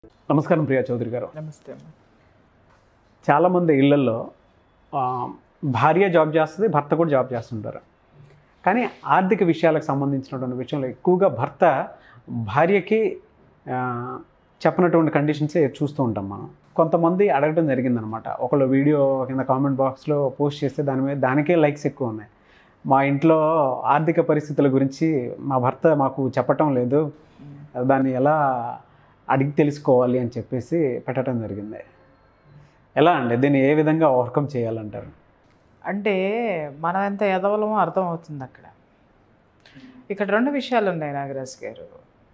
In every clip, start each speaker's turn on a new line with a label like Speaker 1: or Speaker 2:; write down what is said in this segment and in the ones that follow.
Speaker 1: నమస్కారం ప్రియా చౌదరి గారు
Speaker 2: నమస్తే అమ్మ
Speaker 1: చాలామంది ఇళ్లలో ఆ, భార్య జాబ్ చేస్తుంది భర్త కూడా జాబ్ చేస్తుంటారు కానీ ఆర్థిక విషయాలకు సంబంధించినటువంటి విషయంలో ఎక్కువగా భర్త భార్యకి ఆ, చెప్పనటువంటి కండిషన్సే చూస్తూ ఉంటాం మనం కొంతమంది అడగడం జరిగిందనమాట ఒకళ్ళు వీడియో కింద కామెంట్ బాక్స్లో పోస్ట్ చేస్తే దాని మీద దానికే లైక్స్ ఎక్కువ ఉన్నాయి మా ఇంట్లో ఆర్థిక పరిస్థితుల గురించి మా భర్త మాకు చెప్పటం లేదు దాన్ని ఎలా అడిగి తెలుసుకోవాలి అని చెప్పేసి పెట్టడం జరిగింది ఎలా అండి దీన్ని ఏ విధంగా ఓవర్కమ్ చేయాలంటారు
Speaker 2: అంటే మనం ఎంత ఎదవలమో అర్థం అవుతుంది అక్కడ ఇక్కడ రెండు విషయాలు ఉన్నాయి నాగరాజ్ గారు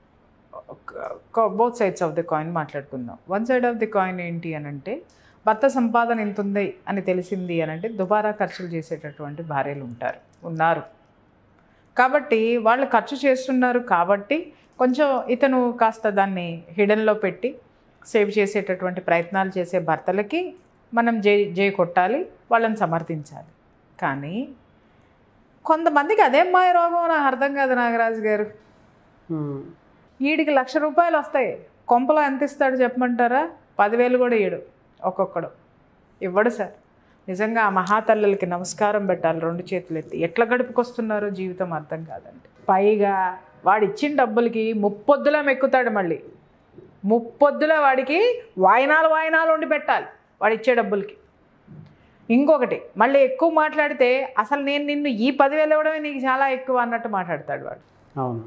Speaker 2: both sides of the coin మాట్లాడుకుందాం one side of the coin ఏంటి అని అంటే భర్త సంపాదన ఎంత ఉంది అని తెలిసింది అని అంటే దుబారా ఖర్చులు చేసేటటువంటి భార్యలు ఉంటారు ఉన్నారు కాబట్టి వాళ్ళు ఖర్చు చేస్తున్నారు కాబట్టి కొంచెం ఇతను కాస్త దాన్ని హిడెన్లో పెట్టి సేవ్ చేసేటటువంటి ప్రయత్నాలు చేసే భర్తలకి మనం జై జై కొట్టాలి వాళ్ళని సమర్థించాలి కానీ కొంతమందికి అదేం మాయ రోగం నాకు అర్థం కాదు నాగరాజు గారు వీడికి లక్ష రూపాయలు వస్తాయి కొంపలో ఎంత ఇస్తాడు చెప్పమంటారా పదివేలు కూడా ఇయ్యడు ఒక్కొక్కడు ఇవ్వడు సార్ నిజంగా ఆ మహాతల్లులకి నమస్కారం పెట్టాలి రెండు చేతులు ఎత్తి ఎట్లా గడుపుకొస్తున్నారో జీవితం అర్థం కాదండి పైగా వాడు ఇచ్చిన డబ్బులకి ముప్పొద్దులా మెక్కుతాడు మళ్ళీ ముప్పొద్దుల వాడికి వాయినాలు వాయినాలు వండి పెట్టాలి వాడు ఇచ్చే డబ్బులకి ఇంకొకటి మళ్ళీ ఎక్కువ మాట్లాడితే అసలు నేను నిన్ను ఈ పదివేలు ఇవ్వడమే నీకు చాలా ఎక్కువ అన్నట్టు మాట్లాడతాడు వాడు
Speaker 1: అవును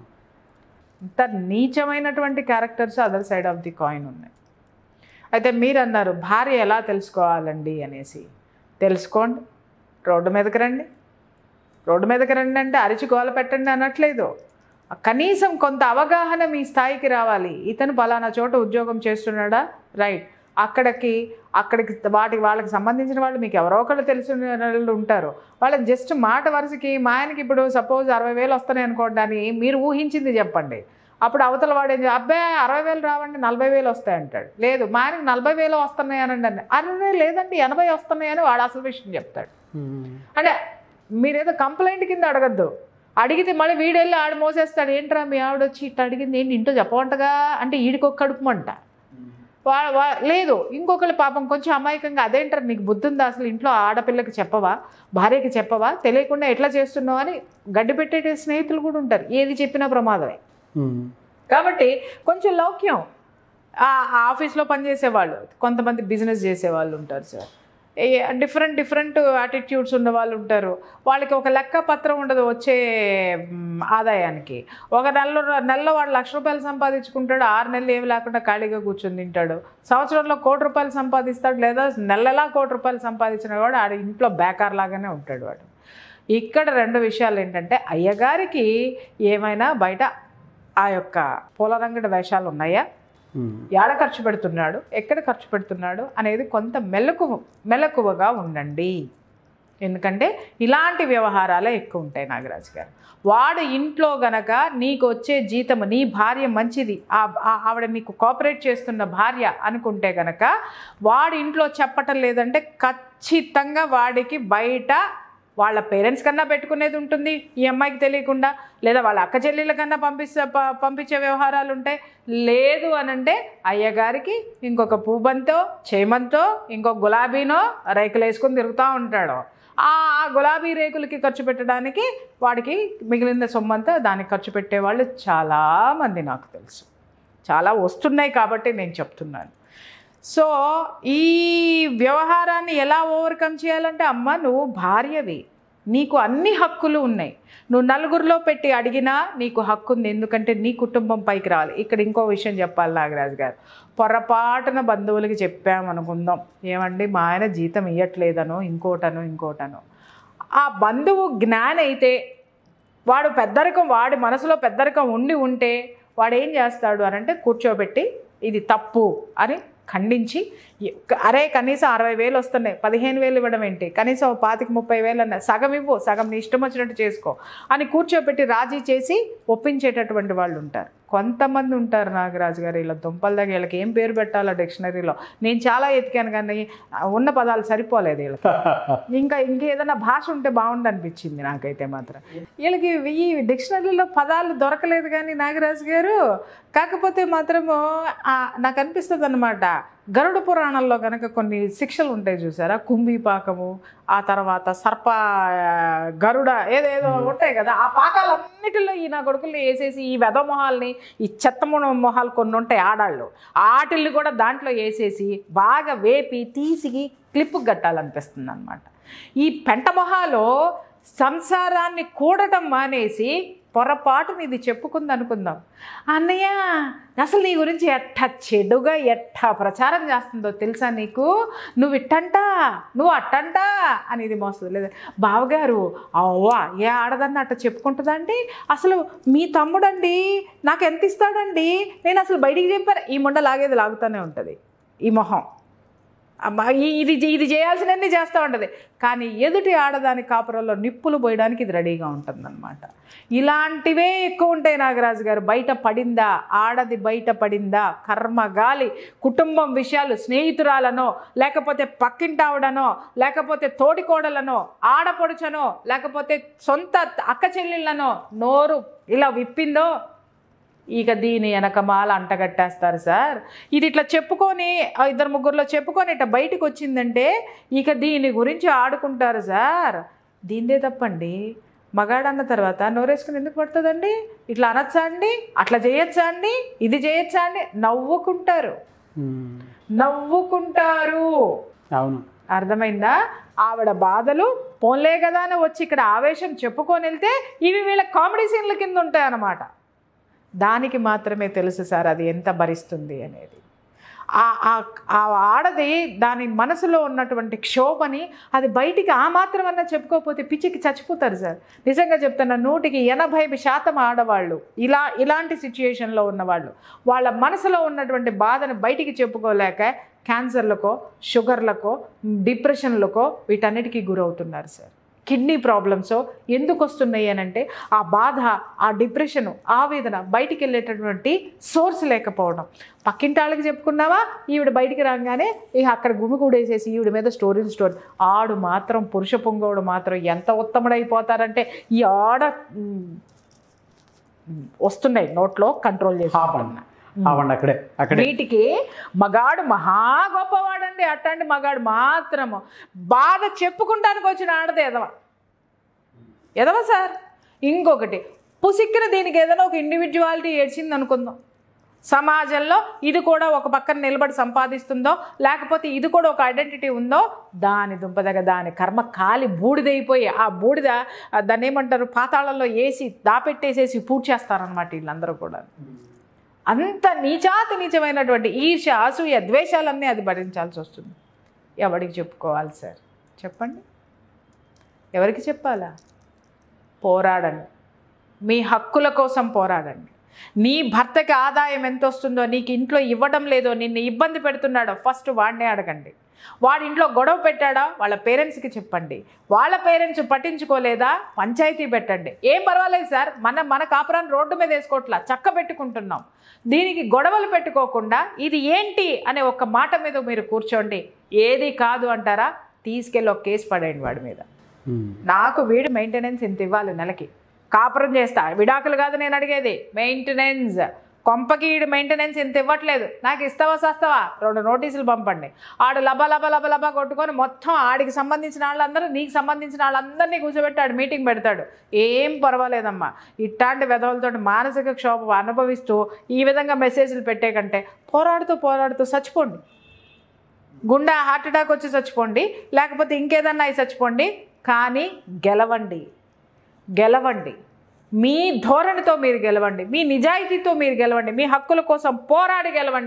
Speaker 2: ఇంత నీచమైనటువంటి characters other side of the coin ఉన్నాయి అయితే మీరు అన్నారు భార్య ఎలా తెలుసుకోవాలండి అనేసి తెలుసుకోండి రోడ్డు మీదకి రండి రోడ్డు మీదకి రండి అంటే అరిచి గోల పెట్టండి అనట్లేదు కనీసం కొంత అవగాహన మీ స్థాయికి రావాలి ఇతను పలానా చోట ఉద్యోగం చేస్తున్నాడా రైట్ అక్కడికి అక్కడికి వాటికి వాళ్ళకి సంబంధించిన వాళ్ళు మీకు ఎవరో ఒకళ్ళు తెలిసిన వాళ్ళు ఉంటారు వాళ్ళకి జస్ట్ మాట వరుసకి మా ఆయనకి ఇప్పుడు సపోజ్ అరవై వేలు వస్తున్నాయి అనుకోవడానికి మీరు ఊహించింది చెప్పండి అప్పుడు అవతల వాడు ఏం చే- అబ్బాయి అరవై వేలు రావండి నలభై వేలు వస్తాయి అంటాడు లేదు మా ఆయనకి నలభై వేలు వస్తున్నాయి అని అండి అరవై లేదండి ఎనభై వస్తున్నాయని వాడు అసలు విషయం చెప్తాడు అంటే మీరేదో కంప్లైంట్ కింద అడగద్దు అడిగితే మళ్ళీ వీడెళ్ళి ఆడు మోసేస్తాడు ఏంట్రా మీ ఆవిడ వచ్చి ఇట్లా అడిగింది ఏంటి ఇంట్లో చెప్పవంటగా అంటే ఈడికొక కడుపుమంట వా వా లేదు ఇంకొకరు పాపం కొంచెం అమాయకంగా అదేంటారు నీకు బుద్ధి ఉందా అసలు ఇంట్లో ఆడపిల్లకి చెప్పవా భార్యకి చెప్పవా తెలియకుండా ఎట్లా చేస్తున్నావు అని గడ్డి పెట్టే స్నేహితులు కూడా ఉంటారు ఏది చెప్పినా ప్రమాదమే కాబట్టి కొంచెం లౌక్యం ఆ ఆ ఆఫీస్లో పనిచేసే వాళ్ళు కొంతమంది బిజినెస్ చేసే వాళ్ళు ఉంటారు సార్ డిఫరెంట్ డిఫరెంట్ యాటిట్యూడ్స్ ఉన్న వాళ్ళు ఉంటారు వాళ్ళకి ఒక లెక్క పత్రం ఉండదు వచ్చే మ్, ఆదాయానికి ఒక నెలలో నెలలో వాడు లక్ష రూపాయలు సంపాదించుకుంటాడు ఆరు నెలలు ఏమి లేకుండా ఖాళీగా కూర్చొని తింటాడు సంవత్సరంలో కోటి రూపాయలు సంపాదిస్తాడు లేదా నెలలా కోటి రూపాయలు సంపాదించిన వాడు ఆడ ఇంట్లో బేకార్ లాగానే ఉంటాడు వాడు ఇక్కడ రెండు విషయాలు ఏంటంటే అయ్యగారికి ఏమైనా బయట ఆ యొక్క పూలరంగడి వేషాలు ఉన్నాయా ఎక్కడ ఖర్చు పెడుతున్నాడు ఎక్కడ ఖర్చు పెడుతున్నాడు అనేది కొంత మెలకువ మెలకువగా ఉండండి ఎందుకంటే ఇలాంటి వ్యవహారాలే ఎక్కువ ఉంటాయి నాగరాజు గారు వాడు ఇంట్లో గనక నీకు వచ్చే జీతం నీ భార్య మంచిది ఆ ఆ- ఆవిడ నీకు కోఆపరేట్ చేస్తున్న భార్య అనుకుంటే గనక వాడి ఇంట్లో చెప్పటం లేదంటే ఖచ్చితంగా వాడికి బయట వాళ్ళ పేరెంట్స్ కన్నా పెట్టుకునేది ఉంటుంది ఈ అమ్మాయికి తెలియకుండా లేదా వాళ్ళ అక్క చెల్లెళ్ళ కన్నా పంపిస్తే ప- పంపించే వ్యవహారాలు ఉంటాయి లేదు అనంటే అయ్యగారికి ఇంకొక పూబంతో చేమంతో ఇంకొక గులాబీనో రేకులు వేసుకొని తిరుగుతూ ఉంటాడు ఆ ఆ గులాబీ రేకులకి ఖర్చు పెట్టడానికి వాడికి మిగిలిన సొమ్మంతా దానికి ఖర్చు పెట్టేవాళ్ళు చాలామంది నాకు తెలుసు చాలా వస్తున్నాయి కాబట్టి నేను చెప్తున్నాను సో ఈ వ్యవహారాన్ని ఎలా ఓవర్కమ్ చేయాలంటే అమ్మ నువ్వు భార్యవి నీకు అన్ని హక్కులు ఉన్నాయి నువ్వు నలుగురిలో పెట్టి అడిగినా నీకు హక్కు ఉంది ఎందుకంటే నీ కుటుంబం పైకి రావాలి ఇక్కడ ఇంకో విషయం చెప్పాలి నాగరాజు గారు పొరపాటున బంధువులకి చెప్పామనుకుందాం ఏమండి మా ఆయన జీతం ఇవ్వట్లేదనో ఇంకోటనో ఇంకోటనో ఆ బంధువు జ్ఞాని అయితే వాడు పెద్దరికం వాడి మనసులో పెద్దరికం ఉండి ఉంటే వాడు ఏం చేస్తాడు అని అంటే కూర్చోబెట్టి ఇది తప్పు అని ఖండించి ఎ- అరే కనీసం అరవై వేలు వస్తున్నాయి పదిహేను వేలు ఇవ్వడం ఏంటి కనీసం ఓ పాతిక ముప్పై వేలు అన్న సగం ఇవ్వు సగం నీ ఇష్టం వచ్చినట్టు చేసుకో అని కూర్చోబెట్టి రాజీ చేసి ఒప్పించేటటువంటి వాళ్ళు ఉంటారు కొంతమంది ఉంటారు నాగరాజు గారు ఇలా దుంపల దగ్గర వీళ్ళకి ఏం పేరు పెట్టాలో డిక్షనరీలో నేను చాలా ఎతికాను కానీ ఆ, ఉన్న పదాలు సరిపోలేదు వీళ్ళకి ఇంకా ఇంకేదైనా భాష ఉంటే బాగుండు అనిపించింది నాకైతే మాత్రం వీళ్ళకి ఈ డిక్షనరీలో పదాలు దొరకలేదు కానీ నాగరాజు గారు కాకపోతే మాత్రము ఆ, నాకు అనిపిస్తుంది అనమాట గరుడ పురాణంలో కనుక కొన్ని శిక్షలు ఉంటాయి చూసారా కుంభీపాకము ఆ తర్వాత సర్ప ఆ, గరుడ ఏదేదో ఉంటాయి కదా ఆ పాకాలన్నిటిలో ఈ నా కొడుకుల్ని వేసేసి ఈ వెధ మొహాల్ని ఈ చెత్త మొ- మొహాలు కొన్ని ఉంటాయి ఆడాళ్ళు ఆటిల్ని కూడా దాంట్లో వేసేసి బాగా వేపి తీసి క్లిప్ కట్టాలనిపిస్తుంది అనమాట ఈ పెంట మొహాలో సంసారాన్ని కూడటం మానేసి పొరపాటుని ఇది చెప్పుకుంది అనుకుందాం అన్నయ్య అసలు నీ గురించి ఎట్ట చెడుగా ఎట్ట ప్రచారం చేస్తుందో తెలుసా నీకు నువ్వు ఇట్టంట నువ్వు అట్టంట అని ఇది మోస్తుంది లేదా బావగారు అవ్వా ఏ ఆడదన్న అట్ట చెప్పుకుంటుందండి అసలు మీ తమ్ముడండి నాకు ఎంత ఇస్తాడండి నేను అసలు బయటికి చెప్పాను ఈ ముండ లాగేది లాగుతూనే ఉంటుంది ఈ మొహం అమ్మా ఈ- ఇది ఇది చేయాల్సినన్ని చేస్తూ ఉంటుంది కానీ ఎదుటి ఆడదాని కాపురంలో నిప్పులు పోయడానికి ఇది రెడీగా ఉంటుందన్నమాట ఇలాంటివే ఎక్కువ ఉంటాయి నాగరాజు గారు బయట పడిందా ఆడది బయట పడిందా కర్మ గాలి కుటుంబం విషయాలు స్నేహితురాలనో లేకపోతే పక్కింటావిడనో లేకపోతే తోడికోడలనో ఆడపడుచనో లేకపోతే సొంత అక్క చెల్లెళ్ళనో నోరు ఇలా విప్పిందో ఇక దీని వెనకమాల అంటగట్టేస్తారు సార్ ఇది ఇట్లా చెప్పుకొని ఆ ఇద్దరు ముగ్గురులో చెప్పుకొని ఇట్లా బయటకు వచ్చిందంటే ఇక దీని గురించి ఆడుకుంటారు సార్ దీందే తప్పండి మగాడన్న తర్వాత నోరేసుకుని ఎందుకు పడుతుందండి ఇట్లా అనొచ్చా అండి అట్లా చేయొచ్చా అండి ఇది చేయొచ్చా అండి నవ్వుకుంటారు
Speaker 1: ఉమ్,
Speaker 2: నవ్వుకుంటారు
Speaker 1: అవును
Speaker 2: అర్థమైందా ఆవిడ బాధలు పోన్లే కదా అని వచ్చి ఇక్కడ ఆవేశం చెప్పుకొని వెళ్తే ఇవి వీళ్ళ కామెడీ సీన్ల కింద ఉంటాయన్నమాట దానికి మాత్రమే తెలుసు సార్ అది ఎంత భరిస్తుంది అనేది ఆ ఆ- ఆ ఆడది దాని మనసులో ఉన్నటువంటి క్షోభని అది బయటికి ఆ మాత్రమన్నా చెప్పుకోకపోతే పిచ్చికి చచ్చిపోతారు సార్ నిజంగా చెప్తున్నా నూటికి ఎనభై శాతం ఆడవాళ్ళు ఇలా ఇలాంటి సిచ్యుయేషన్లో ఉన్నవాళ్ళు వాళ్ళ మనసులో ఉన్నటువంటి బాధను బయటికి చెప్పుకోలేక క్యాన్సర్లకో షుగర్లకో డిప్రెషన్లకో వీటన్నిటికీ గురవుతున్నారు సార్ కిడ్నీ ప్రాబ్లమ్స్ ఎందుకు వస్తున్నాయి అని అంటే ఆ బాధ ఆ డిప్రెషన్ ఆవేదన బయటికి వెళ్ళేటటువంటి సోర్స్ లేకపోవడం పక్కింటి వాళ్ళకి చెప్పుకున్నావా ఈవిడ బయటికి రాగానే ఇక అక్కడ గుమిగూడేసేసి ఈవిడ మీద స్టోరీలు స్టోరీ ఆడు మాత్రం పురుష పొంగోడు మాత్రం ఎంత ఉత్తముడైపోతారంటే ఈ ఆడ ఉమ్, ఉమ్, వస్తున్నాయి నోట్లో కంట్రోల్ చేసుకుంటున్నా
Speaker 1: అవండి అక్కడే అక్కడే
Speaker 2: వీటికి మగాడు మహా గొప్పవాడండి అట్టండి మగాడు మాత్రము బాధ చెప్పుకుంటానికి వచ్చిన ఆడదే ఎదవ ఎదవ సార్ ఇంకొకటి పుసిక్కిన దీనికి ఏదైనా ఒక ఇండివిజువాలిటీ ఏడ్చింది అనుకుందాం సమాజంలో ఇది కూడా ఒక పక్కన నిలబడి సంపాదిస్తుందో లేకపోతే ఇది కూడా ఒక ఐడెంటిటీ ఉందో దాని దుంపదగ దాని కర్మ కాలి బూడిదైపోయి ఆ బూడిద ఆ, దాన్ని ఏమంటారు పాతాళంలో వేసి దాపెట్టేసేసి పూర్తి చేస్తారనమాట వీళ్ళందరూ కూడా అంత నీచాతి నీచమైనటువంటి ఈర్ష అసూయ ద్వేషాలన్నీ అది భరించాల్సి వస్తుంది ఎవరికి చెప్పుకోవాలి సార్ చెప్పండి ఎవరికి చెప్పాలా పోరాడండి మీ హక్కుల కోసం పోరాడండి నీ భర్తకి ఆదాయం ఎంత వస్తుందో నీకు ఇంట్లో ఇవ్వడం లేదో నిన్ను ఇబ్బంది పెడుతున్నాడో ఫస్ట్ వాడినే అడగండి వాడి ఇంట్లో గొడవ పెట్టాడా వాళ్ళ పేరెంట్స్కి చెప్పండి వాళ్ళ పేరెంట్స్ పట్టించుకోలేదా పంచాయతీ పెట్టండి ఏం పర్వాలేదు సార్ మన మన కాపురాన్ని రోడ్డు మీద వేసుకోవట్లా చక్క పెట్టుకుంటున్నాం దీనికి గొడవలు పెట్టుకోకుండా ఇది ఏంటి అనే ఒక మాట మీద మీరు కూర్చోండి ఏది కాదు అంటారా తీసుకెళ్ళి ఒక కేసు పడేయండి వాడి మీద
Speaker 1: ఉమ్,
Speaker 2: నాకు వీడు మెయింటెనెన్స్ ఇంత ఇవ్వాలి నెలకి కాపురం చేస్తా విడాకులు కాదు నేను అడిగేది మెయింటెనెన్స్ కొంపకి ఈడు మెయింటెనెన్స్ ఇంత ఇవ్వట్లేదు నాకు ఇస్తావా సస్తావా రెండు నోటీసులు పంపండి ఆడు లబ లబ లబ లబ కొట్టుకొని మొత్తం ఆడికి సంబంధించిన వాళ్ళందరూ నీకు సంబంధించిన వాళ్ళందరినీ కూర్చోబెట్టి ఆడు మీటింగ్ పెడతాడు ఏం పర్వాలేదమ్మా ఇట్లాంటి వెధవలతో మానసిక క్షోభ అనుభవిస్తూ ఈ విధంగా మెసేజ్లు పెట్టే కంటే పోరాడుతూ పోరాడుతూ చచ్చిపోండి గుండె హార్ట్ అటాక్ వచ్చి చచ్చిపోండి లేకపోతే ఇంకేదన్నా అయి చచ్చిపోండి కానీ గెలవండి గెలవండి మీ ధోరణితో మీరు గెలవండి మీ నిజాయితీతో మీరు గెలవండి మీ హక్కుల కోసం పోరాడి గెలవండి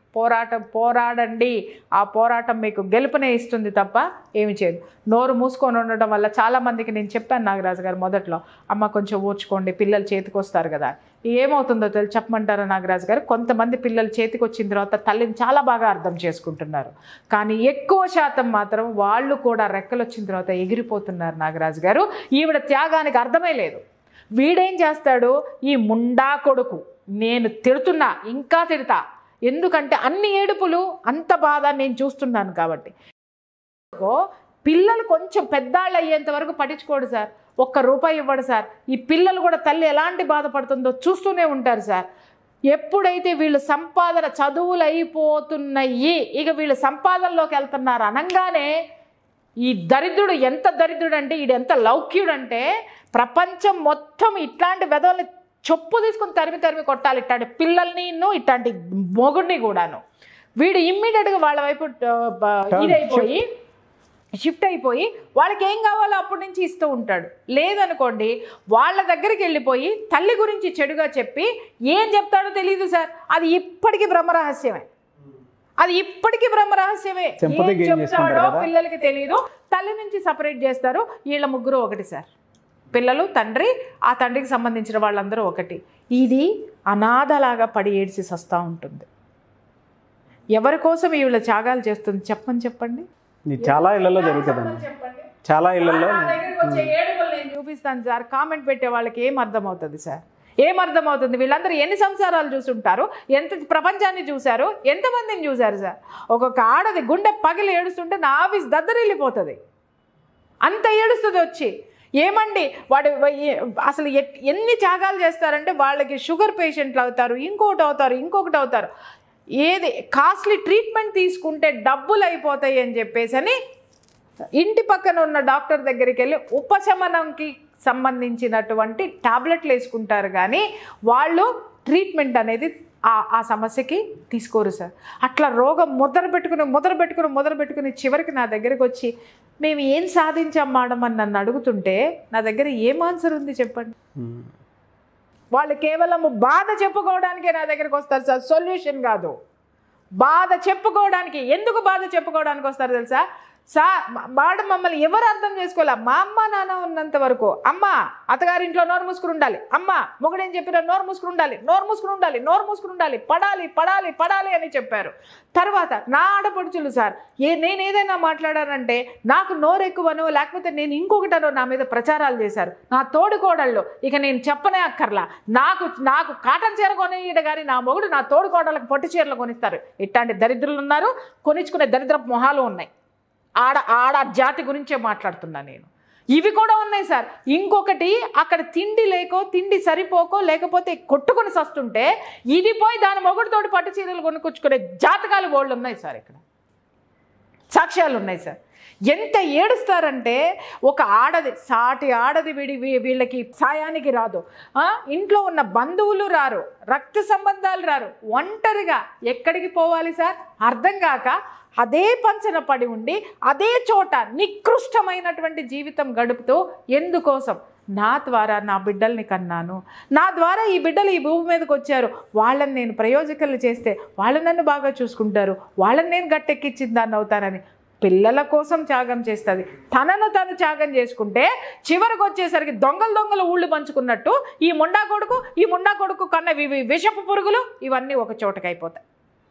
Speaker 2: పోరాటం పోరాడండి ఆ పోరాటం మీకు గెలుపునే ఇస్తుంది తప్ప ఏమి చేయదు నోరు మూసుకొని ఉండడం వల్ల చాలామందికి నేను చెప్పాను నాగరాజు గారు మొదట్లో అమ్మ కొంచెం ఓర్చుకోండి పిల్లలు చేతికి వస్తారు కదా ఏమవుతుందో తెలిసి చెప్పమంటారా నాగరాజు గారు కొంతమంది పిల్లలు చేతికి వచ్చిన తర్వాత తల్లిని చాలా బాగా అర్థం చేసుకుంటున్నారు కానీ ఎక్కువ శాతం మాత్రం వాళ్ళు కూడా రెక్కలు వచ్చిన తర్వాత ఎగిరిపోతున్నారు నాగరాజు గారు ఈవిడ త్యాగానికి అర్థమే లేదు వీడేం చేస్తాడు ఈ ముండా కొడుకు నేను తిడుతున్నా ఇంకా తిడతా ఎందుకంటే అన్ని ఏడుపులు అంత బాధ నేను చూస్తున్నాను కాబట్టి ఓ, పిల్లలు కొంచెం పెద్దాళ్ళు అయ్యేంత వరకు పట్టించుకోడు సార్ ఒక్క రూపాయి ఇవ్వడు సార్ ఈ పిల్లలు కూడా తల్లి ఎలాంటి బాధపడుతుందో చూస్తూనే ఉంటారు సార్ ఎప్పుడైతే వీళ్ళు సంపాదన చదువులు అయిపోతున్నాయి ఇక వీళ్ళు సంపాదనలోకి వెళ్తున్నారు అనగానే ఈ దరిద్రుడు ఎంత దరిద్రుడు అంటే ఈడు ఎంత లౌక్యుడు అంటే ప్రపంచం మొత్తం ఇట్లాంటి వెధవల్ని చొప్పు తీసుకుని తరిమి తరిమి కొట్టాలి ఇట్లాంటి పిల్లల్ని ఇట్లాంటి మొగుడిని కూడాను వీడు ఇమ్మీడియట్గా వాళ్ళ వైపు ఆ, బ- ఇదైపోయి షిఫ్ట్ అయిపోయి వాళ్ళకి ఏం కావాలో అప్పటి నుంచి ఇస్తూ ఉంటాడు లేదనుకోండి వాళ్ళ దగ్గరికి వెళ్ళిపోయి తల్లి గురించి చెడుగా చెప్పి ఏం చెప్తాడో తెలియదు సార్ అది ఇప్పటికీ బ్రహ్మరహస్యమే అది ఇప్పటికీ బ్రహ్మరహస్యమే
Speaker 1: Sympathy
Speaker 2: ఏం
Speaker 1: gain చేసుకుంటారు
Speaker 2: చెప్తాడో
Speaker 1: కదా.
Speaker 2: పిల్లలకి తెలియదు తల్లి నుంచి సపరేట్ చేస్తారు వీళ్ళ ముగ్గురు ఒకటి సార్ పిల్లలు తండ్రి ఆ తండ్రికి సంబంధించిన వాళ్ళందరూ ఒకటి ఇది అనాథలాగా పడి ఏడ్చి సస్తా ఉంటుంది ఎవరి కోసం వీళ్ళ త్యాగాలు చేస్తుంది చెప్పని చెప్పండి
Speaker 1: ఇది చాలా ఇళ్లలో జరుగుతుందండి
Speaker 2: చెప్పండి
Speaker 1: చాలా ఇళ్లలో
Speaker 2: నా దగ్గరికి వచ్చే ఏడుపులు నేను చూపిస్తాను సార్ కామెంట్ పెట్టే వాళ్ళకి ఏం అర్థమవుతుంది సార్ ఏం అర్థమవుతుంది వీళ్ళందరూ ఎన్ని సంసారాలు చూసుంటారు ఎంత ప్రపంచాన్ని చూశారు ఎంతమందిని చూశారు సార్ ఒక్కొక్క ఆడది గుండె పగిలి ఏడుస్తుంటే నా ఆఫీస్ దద్దరిల్లిపోతుంది అంత ఏడుస్తుంది వచ్చి ఏమండి వాడు ఏ- అసలు ఎట్- ఎన్ని త్యాగాలు చేస్తారంటే వాళ్ళకి షుగర్ పేషెంట్లు అవుతారు ఇంకొకటి అవుతారు ఇంకొకటి అవుతారు ఏది కాస్ట్లీ ట్రీట్మెంట్ తీసుకుంటే డబ్బులు అయిపోతాయి అని చెప్పేసి అని ఇంటి పక్కన ఉన్న డాక్టర్ దగ్గరికి వెళ్ళి ఉపశమనంకి సంబంధించినటువంటి టాబ్లెట్లు వేసుకుంటారు కానీ వాళ్ళు ట్రీట్మెంట్ అనేది ఆ ఆ సమస్యకి తీసుకోరు సార్ అట్లా రోగం ముద్ర పెట్టుకుని ముద్ర పెట్టుకుని ముద్ర పెట్టుకుని చివరికి నా దగ్గరికి వచ్చి మేము ఏం సాధించాం మేడం అని నన్ను అడుగుతుంటే నా దగ్గర ఏం ఆన్సర్ ఉంది చెప్పండి
Speaker 1: ఉమ్.
Speaker 2: వాళ్ళు కేవలం బాధ చెప్పుకోవడానికే నా దగ్గరికి వస్తారు సార్ సొల్యూషన్ కాదు బాధ చెప్పుకోవడానికి ఎందుకు బాధ చెప్పుకోవడానికి వస్తారు తెలుసా సా వాడు మమ్మల్ని ఎవరు అర్థం చేసుకోలే మా అమ్మ నాన్న ఉన్నంత వరకు అమ్మ అత్తగారింట్లో నోరు మూసుకుని ఉండాలి అమ్మ మొగుడేం చెప్పినా నోరు మూసుకుని ఉండాలి నోరు మూసుకుని ఉండాలి నోరు మూసుకుని ఉండాలి పడాలి పడాలి పడాలి అని చెప్పారు తర్వాత నా ఆడపడుచులు సార్ ఏ నేను ఏదైనా మాట్లాడానంటే నాకు నోరు ఎక్కువనో లేకపోతే నేను ఇంకొకటనో నా మీద ప్రచారాలు చేశారు నా తోడుకోడళ్ళు ఇక నేను చెప్పనే అక్కర్లా నాకు నాకు కాటన్ చీర కొనియడు కానీ నా మొగుడు నా తోడుకోడళ్ళకి పట్టు చీరలు కొనిస్తారు ఇట్లాంటి దరిద్రులు ఉన్నారు కొనిచ్చుకునే దరిద్రపు మొహాలు ఉన్నాయి ఆడ ఆడ జాతి గురించే మాట్లాడుతున్నా నేను ఇవి కూడా ఉన్నాయి సార్ ఇంకొకటి అక్కడ తిండి లేకో తిండి సరిపోకో లేకపోతే కొట్టుకొని సస్తుంటే ఇది పోయి దాని మొగుడుతోటి పట్టు చీరలు కొనుక్కొచ్చుకునే జాతకాలు బోళ్ళు ఉన్నాయి సార్ ఇక్కడ సాక్ష్యాలు ఉన్నాయి సార్ ఎంత ఏడుస్తారంటే ఒక ఆడది సాటి ఆడది విడి వీ- వీళ్ళకి సాయానికి రాదు ఆ, ఇంట్లో ఉన్న బంధువులు రారు రక్త సంబంధాలు రారు ఒంటరిగా ఎక్కడికి పోవాలి సార్ అర్థం కాక అదే పంచన పడి ఉండి అదే చోట నికృష్టమైనటువంటి జీవితం గడుపుతూ ఎందుకోసం నా ద్వారా నా బిడ్డల్ని కన్నాను నా ద్వారా ఈ బిడ్డలు ఈ భూమి మీదకి వచ్చారు వాళ్ళని నేను ప్రయోజకులు చేస్తే వాళ్ళు నన్ను బాగా చూసుకుంటారు వాళ్ళని నేను గట్టెక్కించిన దాన్ని అవుతానని పిల్లల కోసం త్యాగం చేస్తుంది తనను తను త్యాగం చేసుకుంటే చివరికి వచ్చేసరికి దొంగలు దొంగలు ఊళ్ళు పంచుకున్నట్టు ఈ ముండా కొడుకు ఈ ముండా కొడుకు కన్న ఇవి విషపు పురుగులు ఇవన్నీ ఒక చోటకి అయిపోతాయి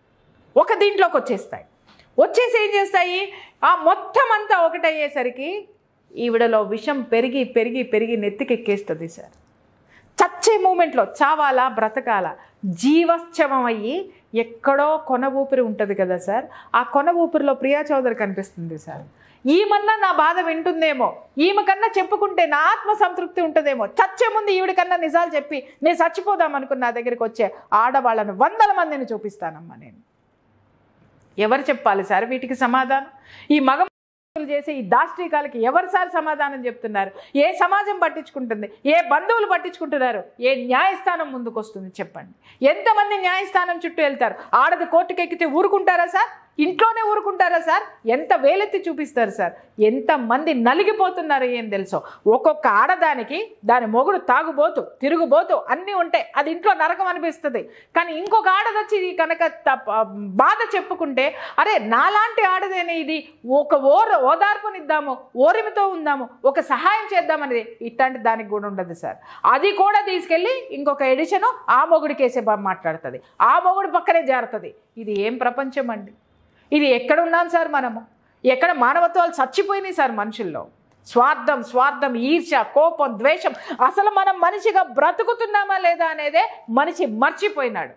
Speaker 2: ఒక దీంట్లోకి వచ్చేస్తాయి వచ్చేసి ఏం చేస్తాయి ఆ మొత్తం అంతా ఒకటయ్యేసరికి ఈవిడలో విషం పెరిగి పెరిగి పెరిగి నెత్తికెక్కేస్తుంది సార్ చచ్చే మూమెంట్లో చావాలా బ్రతకాలా జీవశ్చమం అయ్యి ఎక్కడో కొన ఊపిరి ఉంటుంది కదా సార్ ఆ కొన ఊపిరిలో ప్రియా చౌదరి కనిపిస్తుంది సార్ ఈమన్నా నా బాధ వింటుందేమో ఈమె కన్నా చెప్పుకుంటే నా ఆత్మ సంతృప్తి ఉంటుందేమో చచ్చే ముందు ఈవిడ కన్నా నిజాలు చెప్పి నేను చచ్చిపోదాం అనుకున్న నా దగ్గరికి వచ్చే ఆడవాళ్ళను వందల మందిని చూపిస్తానమ్మా నేను ఎవరు చెప్పాలి సార్ వీటికి సమాధానం ఈ మగ చేసే ఈ దాష్టికాలకి ఎవరు సార్ సమాధానం చెప్తున్నారు ఏ సమాజం పట్టించుకుంటుంది ఏ బంధువులు పట్టించుకుంటున్నారు ఏ న్యాయస్థానం ముందుకు వస్తుంది చెప్పండి ఎంతమంది న్యాయస్థానం చుట్టూ వెళ్తారు ఆడది కోర్టుకు ఎక్కితే ఊరుకుంటారా సార్ ఇంట్లోనే ఊరుకుంటారా సార్ ఎంత వేలెత్తి చూపిస్తారు సార్ ఎంతమంది నలిగిపోతున్నారు ఏం తెలుసో ఒక్కొక్క ఆడదానికి దాని మొగుడు తాగుబోతు తిరుగుబోతు అన్నీ ఉంటాయి అది ఇంట్లో నరకం అనిపిస్తుంది కానీ ఇంకొక ఆడదొచ్చి కనుక తప్ప- బాధ చెప్పుకుంటే అరే నాలాంటి ఆడదేనే ఇది ఒక ఓర ఓదార్పునిద్దాము ఓరిమితో ఉందాము ఒక సహాయం చేద్దామనేది ఇట్లాంటి దానికి కూడా ఉండదు సార్ అది కూడా తీసుకెళ్ళి ఇంకొక ఎడిషన్ ఆ మొగుడికేసే బా మాట్లాడుతుంది ఆ మొగుడు పక్కనే జారుతుంది ఇది ఏం ప్రపంచం అండి ఇది ఎక్కడ ఉన్నాం సార్ మనము ఎక్కడ మానవత్వాలు చచ్చిపోయినాయి సార్ మనుషుల్లో స్వార్థం స్వార్థం ఈర్ష్య కోపం ద్వేషం అసలు మనం మనిషిగా బ్రతుకుతున్నామా లేదా అనేదే మనిషి మర్చిపోయినాడు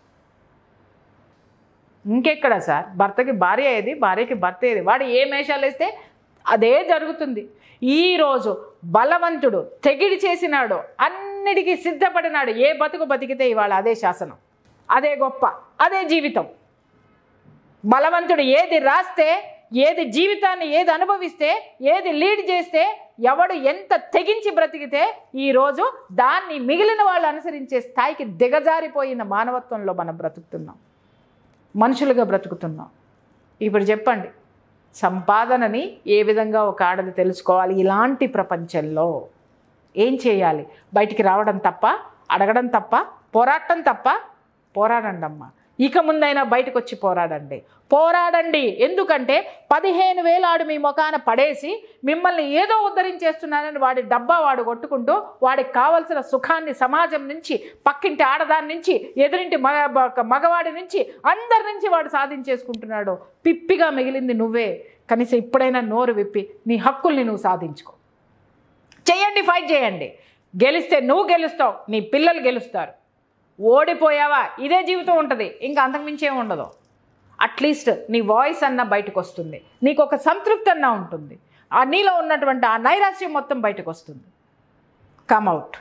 Speaker 2: ఇంకెక్కడ సార్ భర్తకి భార్య ఏది భార్యకి భర్త ఏది వాడు ఏ మేషాలు వేస్తే అదే జరుగుతుంది ఈరోజు బలవంతుడు తెగిడి చేసినాడు అన్నిటికీ సిద్ధపడినాడు ఏ బతుకు బతికితే ఇవాళ అదే శాసనం అదే గొప్ప అదే జీవితం బలవంతుడు ఏది రాస్తే ఏది జీవితాన్ని ఏది అనుభవిస్తే ఏది లీడ్ చేస్తే ఎవడు ఎంత తెగించి బ్రతికితే ఈరోజు దాన్ని మిగిలిన వాళ్ళు అనుసరించే స్థాయికి దిగజారిపోయిన మానవత్వంలో మనం బ్రతుకుతున్నాం మనుషులుగా బ్రతుకుతున్నాం ఇప్పుడు చెప్పండి సంపాదనని ఏ విధంగా ఒక ఆడది తెలుసుకోవాలి ఇలాంటి ప్రపంచంలో ఏం చేయాలి బయటికి రావడం తప్ప అడగడం తప్ప పోరాటం తప్ప పోరాడండి అమ్మా ఇక ముందైనా బయటకు వచ్చి పోరాడండి పోరాడండి ఎందుకంటే పదిహేను వేలు ఆడు మీ ముఖాన పడేసి మిమ్మల్ని ఏదో ఉద్ధరించేస్తున్నానని వాడి డబ్బా వాడు కొట్టుకుంటూ వాడికి కావలసిన సుఖాన్ని సమాజం నుంచి పక్కింటి ఆడదాని నుంచి ఎదురింటి మగ బ- మగవాడి నుంచి అందరి నుంచి వాడు సాధించేసుకుంటున్నాడు పిప్పిగా మిగిలింది నువ్వే కనీసం ఇప్పుడైనా నోరు విప్పి నీ హక్కుల్ని నువ్వు సాధించుకో చేయండి ఫైట్ చేయండి గెలిస్తే నువ్వు గెలుస్తావు నీ పిల్లలు గెలుస్తారు ఓడిపోయావా ఇదే జీవితం ఉంటుంది ఇంకా అంతకుమించి ఏమి ఉండదు అట్లీస్ట్ నీ వాయిస్ అన్న బయటకు వస్తుంది నీకు ఒక సంతృప్తి అన్న ఉంటుంది ఆ నీలో ఉన్నటువంటి ఆ నైరాశ్యం మొత్తం బయటకు వస్తుంది కమ్ అవుట్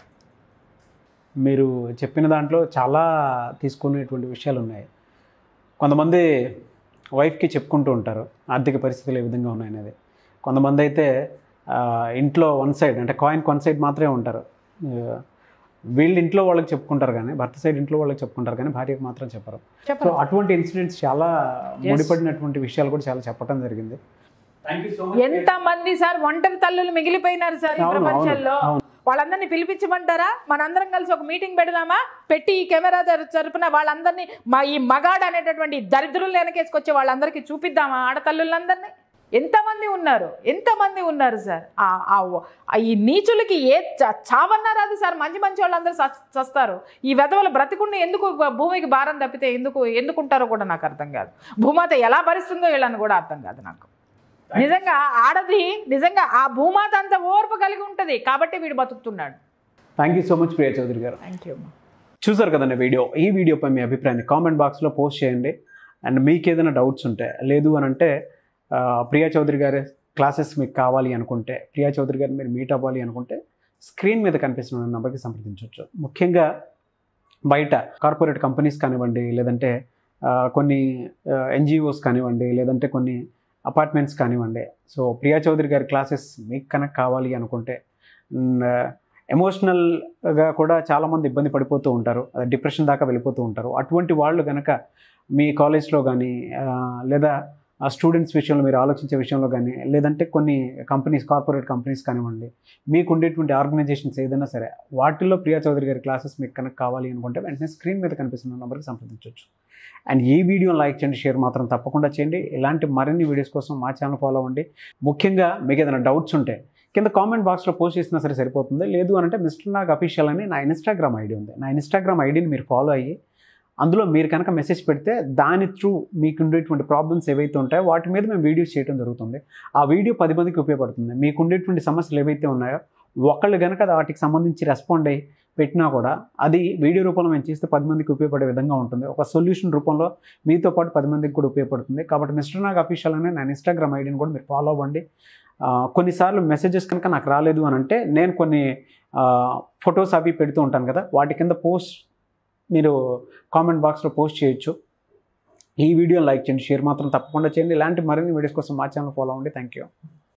Speaker 1: మీరు చెప్పిన దాంట్లో చాలా తీసుకునేటువంటి విషయాలు ఉన్నాయి కొంతమంది వైఫ్కి చెప్పుకుంటూ ఉంటారు ఆర్థిక పరిస్థితులు ఏ విధంగా ఉన్నాయనేది కొంతమంది అయితే ఆ, ఇంట్లో వన్ సైడ్ అంటే కాయిన్ వన్ సైడ్ మాత్రమే ఉంటారు ఆ, వీళ్ళు ఇంట్లో వాళ్ళకి చెప్పుకుంటారు కానీ భర్త సైడ్ ఇంట్లో వాళ్ళకి చెప్పుకుంటారు కానీ భార్యకు మాత్రం చెప్పరు సో
Speaker 2: చెప్పండి
Speaker 1: అటువంటి ఇన్సిడెంట్స్ చాలా ముడిపడినటువంటి విషయాలు కూడా చాలా చెప్పడం జరిగింది థ్యాంక్ యూ సో
Speaker 2: ఎంత మంది సార్ ఒంటరి తల్లులు మిగిలిపోయినారు సార్ ఈ
Speaker 1: అవును, అవును,
Speaker 2: ప్రపంచంలో
Speaker 1: అవును.
Speaker 2: వాళ్ళందరినీ పిలిపించమంటారా మనందరం కలిసి ఒక మీటింగ్ పెడదామా పెట్టి ఈ కెమెరా తర- తరపున వాళ్ళందరినీ మా ఈ మగాడు అనేటటువంటి ఈ దరిద్రులు వెనకేసుకొచ్చి వాళ్ళందరికీ చూపిద్దామా ఆడతల్లులందరినీ ఎంతమంది ఉన్నారు ఎంతమంది ఉన్నారు సార్ ఆ- ఆ ఆ ఈ నీచులకి ఏ చ- చావన్నా రాదు సార్ మంచి మంచి వాళ్ళందరూ చస్- చస్తారు ఈ వెధవల బ్రతికుండి ఎందుకు భూమికి భారం తప్పితే ఎందుకు ఎందుకుంటారో కూడా నాకు అర్థం కాదు భూమాత ఎలా భరిస్తుందో వీళ్ళని కూడా అర్థం కాదు నాకు నిజంగా ఆడది నిజంగా ఆ భూమాత అంత ఓర్పు కలిగి ఉంటుంది కాబట్టి వీడు బతుకుతున్నాడు
Speaker 1: thank you so much Priya Chowdary గారు
Speaker 2: థ్యాంక్ యూ
Speaker 1: చూసారు కదండి వీడియో ఈ వీడియోపై మీ అభిప్రాయాన్ని కామెంట్ బాక్స్లో పోస్ట్ చేయండి అండ్ మీకు ఏదైనా డౌట్స్ ఉంటే లేదు అని అంటే ఆ, ప్రియా చౌదరి గారి క్లాసెస్ మీకు కావాలి అనుకుంటే ప్రియా చౌదరి గారిని మీరు మీట్ అవ్వాలి అనుకుంటే స్క్రీన్ మీద కనిపిస్తున్న నెంబర్కి సంప్రదించవచ్చు ముఖ్యంగా బయట కార్పొరేట్ కంపెనీస్ కానివ్వండి లేదంటే ఆ, కొన్ని ఎన్జిఓస్ కానివ్వండి లేదంటే కొన్ని అపార్ట్మెంట్స్ కానివ్వండి సో ప్రియా చౌదరి గారి క్లాసెస్ మీకు కనుక కావాలి అనుకుంటే ఎమోషనల్గా కూడా చాలామంది ఇబ్బంది పడిపోతూ ఉంటారు అది డిప్రెషన్ దాకా వెళ్ళిపోతూ ఉంటారు అటువంటి వాళ్ళు కనుక మీ కాలేజ్లో కానీ లేదా ఆ స్టూడెంట్స్ విషయంలో మీరు ఆలోచించే విషయంలో కానీ లేదంటే కొన్ని కంపెనీస్ కార్పొరేట్ కంపెనీస్ కానివ్వండి మీకు ఉండేటువంటి ఆర్గనైజేషన్స్ ఏదైనా సరే వాటిల్లో ప్రియా చౌదరి గారి క్లాసెస్ మీకు కనుక కావాలి అనుకుంటే వెంటనే స్క్రీన్ మీద కనిపిస్తున్న నెంబర్కి సంప్రదించవచ్చు అండ్ ఈ వీడియోని లైక్ చేయండి షేర్ మాత్రం తప్పకుండా చేయండి ఇలాంటి మరిన్ని వీడియోస్ కోసం మా ఛానల్ ఫాలో అవ్వండి ముఖ్యంగా మీకు ఏదైనా డౌట్స్ ఉంటే కింద కామెంట్ బాక్స్లో పోస్ట్ చేసినా సరే సరిపోతుంది లేదు అని అంటే మిస్టర్ నాగ్ అఫీషియల్ అని నా ఇన్స్టాగ్రామ్ ఐడి ఉంది నా ఇన్స్టాగ్రామ్ ఐడిని మీరు ఫాలో అయ్యి అందులో మీరు కనుక మెసేజ్ పెడితే దాని త్రూ మీకు ఉండేటువంటి ప్రాబ్లమ్స్ ఏవైతే ఉంటాయో వాటి మీద మేము వీడియోస్ చేయడం జరుగుతుంది ఆ వీడియో పది మందికి ఉపయోగపడుతుంది మీకు ఉండేటువంటి సమస్యలు ఏవైతే ఉన్నాయో ఒకళ్ళు కనుక వాటికి సంబంధించి రెస్పాండ్ అయ్యి పెట్టినా కూడా అది వీడియో రూపంలో మేము చేస్తే పది మందికి ఉపయోగపడే విధంగా ఉంటుంది ఒక సొల్యూషన్ రూపంలో మీతో పాటు పది మందికి కూడా ఉపయోగపడుతుంది కాబట్టి మిస్టర్ నాగ్ అఫీషియల్ అనే నా ఇన్స్టాగ్రామ్ ఐడిని కూడా మీరు ఫాలో అవ్వండి ఆ, కొన్నిసార్లు మెసేజెస్ కనుక నాకు రాలేదు అని అంటే నేను కొన్ని ఫొటోస్ అవి పెడుతూ ఉంటాను కదా వాటి కింద పోస్ట్ మీరు కామెంట్ బాక్స్లో పోస్ట్ చేయొచ్చు ఈ వీడియో లైక్ చేయండి షేర్ మాత్రం తప్పకుండా చేయండి ఇలాంటి మరిన్ని వీడియోస్ కోసం మా ఛానల్ ఫాలో అవ్వండి థ్యాంక్ యూ